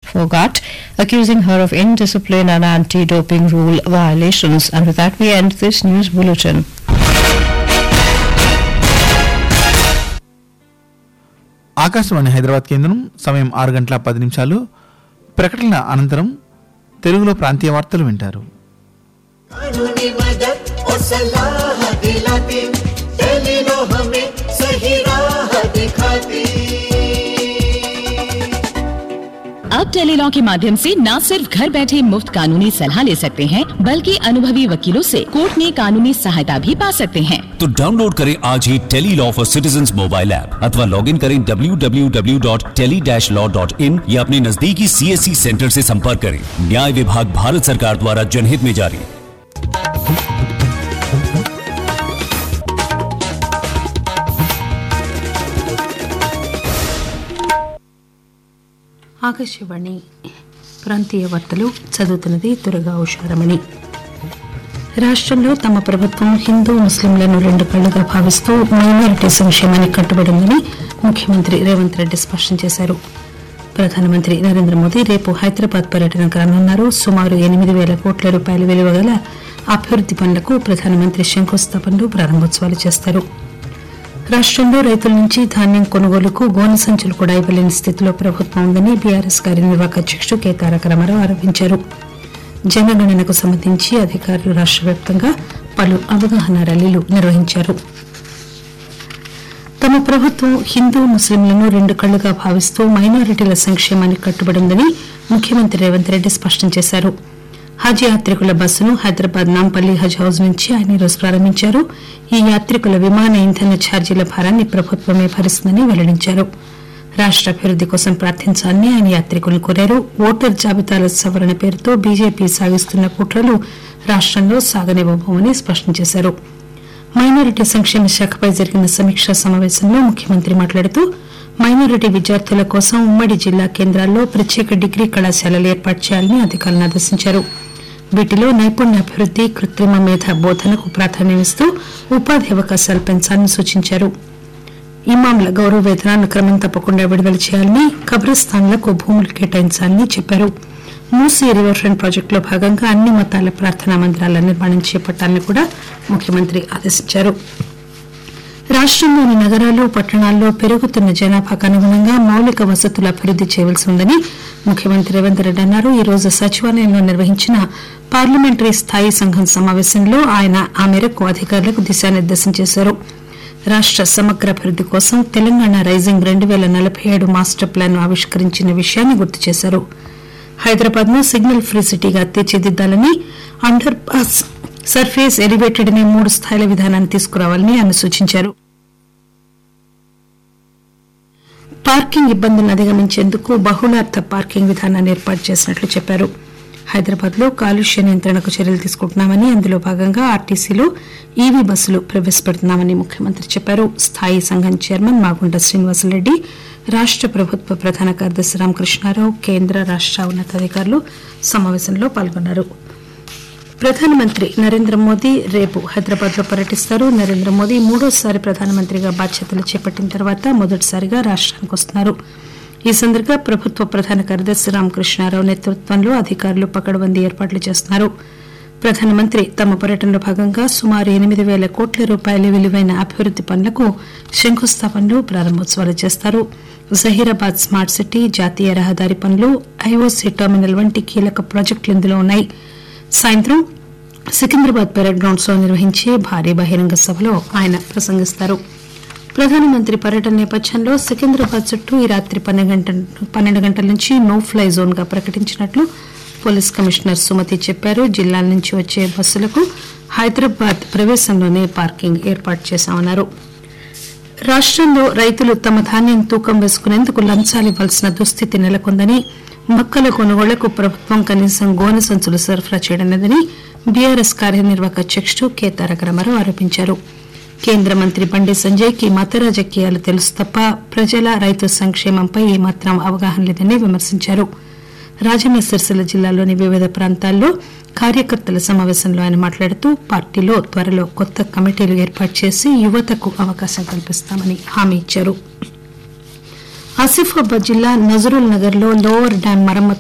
Fogat, accusing her of indiscipline and anti-doping rule violations. And with that, we end this news bulletin. Akashvani Hyderabad కేంద్రం సమయం ఆరు గంటల పది నిమిషాలు ప్రకటన అనంతరం తెలుగులో ప్రాంతీయ వార్తలు వింటారు कानूनी मदद और सलाह दिलाती टेलीनो हमें सही राह दिखाती अब टेलीलॉ के माध्यम से न सिर्फ घर बैठे मुफ्त कानूनी सलाह ले सकते हैं बल्कि अनुभवी वकीलों से कोर्ट में कानूनी सहायता भी पा सकते हैं तो डाउनलोड करें आज ही tele law for citizen mobile app अथवा लॉग इन करें www.tele-law.in या अपने नजदीकी सीएससी सेंटर से संपर्क करें न्याय विभाग भारत सरकार द्वारा जनहित में जारी ఆకాశవాణి ప్రాంతీయ వార్తలు చదువుతున్నది దుర్గా ఉషారమణి రాష్ట్రంలో తమ ప్రభుత్వం హిందూ ముస్లింలను రెండు కళ్లుగా భావిస్తూ మైనారిటీ సంక్షేమానికి కట్టుబడి ఉందని ముఖ్యమంత్రి రేవంత్ రెడ్డి స్పష్టం చేశారు ప్రధానమంత్రి నరేంద్ర మోదీ రేపు హైదరాబాద్ పర్యటన కానున్నారు సుమారు ఎనిమిది వేల కోట్ల రూపాయల విలువ గల అభివృద్ది పనులకు ప్రధానమంత్రి శంకుస్థాపనలు ప్రారంభోత్సవాలు చేస్తారు రాష్ట్రంలో రైతుల నుంచి ధాన్యం కొనుగోలుకు గోనె సంచులు కూడా ఇవ్వలేని స్థితిలో ప్రభుత్వం ఉందని బీఆర్ఎస్ కార్యనిర్వాహక అధ్యక్షుడు కె తారక రామారావు ఆరోపించారు జనగణనకు సంబంధించి అధికారులు రాష్ట్ర వ్యాప్తంగా పలు అవగాహన ర్యాలీలు నిర్వహించారు తమ ప్రభుత్వం హిందూ ముస్లింలను రెండు కళ్లుగా భావిస్తూ మైనారిటీల సంక్షేమానికి కట్టుబడి ఉందని ముఖ్యమంత్రి రేవంత్ రెడ్డి స్పష్టం చేశారు హజ్ యాత్రికుల బస్సును హైదరాబాద్ నాంపల్లి హజ్ హౌస్ నుంచి ఆయన ఈరోజు ప్రారంభించారు ఈ యాత్రికుల విమాన ఇంధన ఛార్జీల భారాన్ని ప్రభుత్వమే భరిస్తుందని వెల్లడించారు రాష్ట్ర అభివృద్ది కోసం ప్రార్థించాలని ఆయన యాత్రికులను కోరారు ఓటర్ జాబితాల సవరణ పేరుతో బీజేపీ సాగిస్తున్న కుట్రలు రాష్ట్రంలో సాగనివ్వబోమని స్పష్టం చేశారు మైనారిటీ సంక్షేమ శాఖపై జరిగిన సమీక్షా సమావేశంలో ముఖ్యమంత్రి మాట్లాడుతూ మైనారిటీ విద్యార్థుల కోసం ఉమ్మడి జిల్లా కేంద్రాల్లో ప్రత్యేక డిగ్రీ కళాశాలలు ఏర్పాటు చేయాలని అధికారులను ఆదేశించారు వీటిలో నైపుణ్యాభివృద్ది కృత్రిమ మేధ బోధనకు ప్రాధాన్యమిస్తూ ఉపాధి అవకాశాలు పెంచాలని సూచించారు ఇమాంల గౌరవ వేతనాన్ని క్రమం తప్పకుండా విడుదల చేయాలని కబ్రస్థాన్లకు భూములు కేటాయించాలని చెప్పారు మూసీ రివర్ ఫ్రంట్ ప్రాజెక్టులో భాగంగా అన్ని మతాల ప్రార్థనా మందిరాల నిర్మాణం చేపట్టాలని కూడా ముఖ్యమంత్రి ఆదేశించారు రాష్ట్రంలోని నగరాలు పట్టణాల్లో పెరుగుతున్న జనాభాకు అనుగుణంగా మౌలిక వసతులు అభివృద్ది చేయవలసి ఉందని ముఖ్యమంత్రి రేవంత్ రెడ్డి అన్నారు ఈ రోజు సచివాలయంలో నిర్వహించిన పార్లమెంటరీ స్థాయి సంఘం సమావేశంలో ఆయన ఆ మేరకు అధికారులకు దిశానిర్దేశం చేశారు రాష్ట్ర సమగ్ర అభివృద్ది కోసం తెలంగాణ రైజింగ్ రెండు వేల నలభై ఏడు మాస్టర్ ప్లాన్ ఆవిష్కరించిన విషయాన్ని గుర్తు చేశారు హైదరాబాద్ ను సిగ్నల్ ఫ్రీ సిటీగా తీర్చిదిద్దాలని అండర్ పాస్ సర్ఫేస్ ఎలివేటెడ్ అనే మూడు స్థాయిల విధానాన్ని తీసుకురావాలని ఆయన సూచించారు పార్కింగ్ ఇబ్బందులను అధిగమించేందుకు బహుళార్థ పార్కింగ్ విధానాన్ని ఏర్పాటు చేసినట్లు చెప్పారు హైదరాబాద్ లో కాలుష్య నియంత్రణకు చర్యలు తీసుకుంటున్నామని అందులో భాగంగా ఆర్టీసీలో ఈవీ బస్సులు ప్రవేశపెడుతున్నామని ముఖ్యమంత్రి చెప్పారు స్థాయి సంఘం చైర్మన్ మాగుంట శ్రీనివాసరెడ్డి రాష్ట్ర ప్రభుత్వ ప్రధాన కార్యదర్శి రామకృష్ణారావు కేంద్ర రాష్ట్ర ఉన్నతాధికారులు సమావేశంలో పాల్గొన్నారు ప్రధానమంత్రి నరేంద్ర మోదీ రేపు హైదరాబాద్ లో పర్యటిస్తారు నరేంద్ర మోదీ మూడోసారి ప్రధానమంత్రిగా బాధ్యతలు చేపట్టిన తర్వాత మొదటిసారిగా రాష్ట్రానికి వస్తున్నారు ఈ సందర్భంగా ప్రభుత్వ ప్రధాన కార్యదర్శి రామకృష్ణారావు నేతృత్వంలో అధికారులు పకడ్బందీ ఏర్పాట్లు చేస్తున్నారు ప్రధానమంత్రి తమ పర్యటనలో భాగంగా సుమారు ఎనిమిది వేల కోట్ల రూపాయల విలువైన అభివృద్ది పనులకు శంకుస్థాపనలు ప్రారంభోత్సవాలు చేస్తారు జహీరాబాద్ స్మార్ట్ సిటీ జాతీయ రహదారి పనులు ఐఓసీ టెర్మినల్ వంటి కీలక ప్రాజెక్టులు ఇందులో ఉన్నాయి సాయంత్రం సికింద్రాబాద్ పెరేడ్ గ్రౌండ్స్ లో నిర్వహించే భారీ బహిరంగ సభలో ఆయన ప్రసంగిస్తారు ప్రధానమంత్రి పర్యటన నేపథ్యంలో సికింద్రాబాద్ చుట్టూ ఈ రాత్రి పన్నెండు గంటల పన్నెండు గంటల నుంచి నో ఫ్లై జోన్ గా ప్రకటించినట్లు పోలీస్ కమిషనర్ సుమతి చెప్పారు జిల్లాల నుంచి వచ్చే బస్సులకు హైదరాబాద్ ప్రవేశంలోనే పార్కింగ్ ఏర్పాటు చేశామన్నారు రాష్ట్రంలో రైతులు తమ ధాన్యం తూకం వేసుకునేందుకు లంచాలు ఇవ్వాల్సిన దుస్థితి నెలకొందని మొక్కల కొనుగోళ్లకు ప్రభుత్వం కనీసం గోనె సంచులు సరఫరా చేయడం లేదని బీఆర్ఎస్ కార్యనిర్వాహక అధ్యక్షుడు కె తారక రామారావు ఆరోపించారు కేంద్ర మంత్రి బండి సంజయ్ కి మత రాజకీయాలు తెలుసు తప్ప ప్రజల రైతు సంక్షేమంపై ఏమాత్రం అవగాహన లేదని విమర్శించారు రాజన్న సిరిసిల్ల జిల్లాలోని వివిధ ప్రాంతాల్లో కార్యకర్తల సమావేశంలో ఆయన మాట్లాడుతూ పార్టీలో త్వరలో కొత్త కమిటీలు ఏర్పాటు చేసి యువతకు అవకాశం కల్పిస్తామని హామీ ఇచ్చారు ఆసిఫాబాద్ జిల్లా నజరుల్ నగర్ లో లోవర్ డ్యాం మరమ్మతు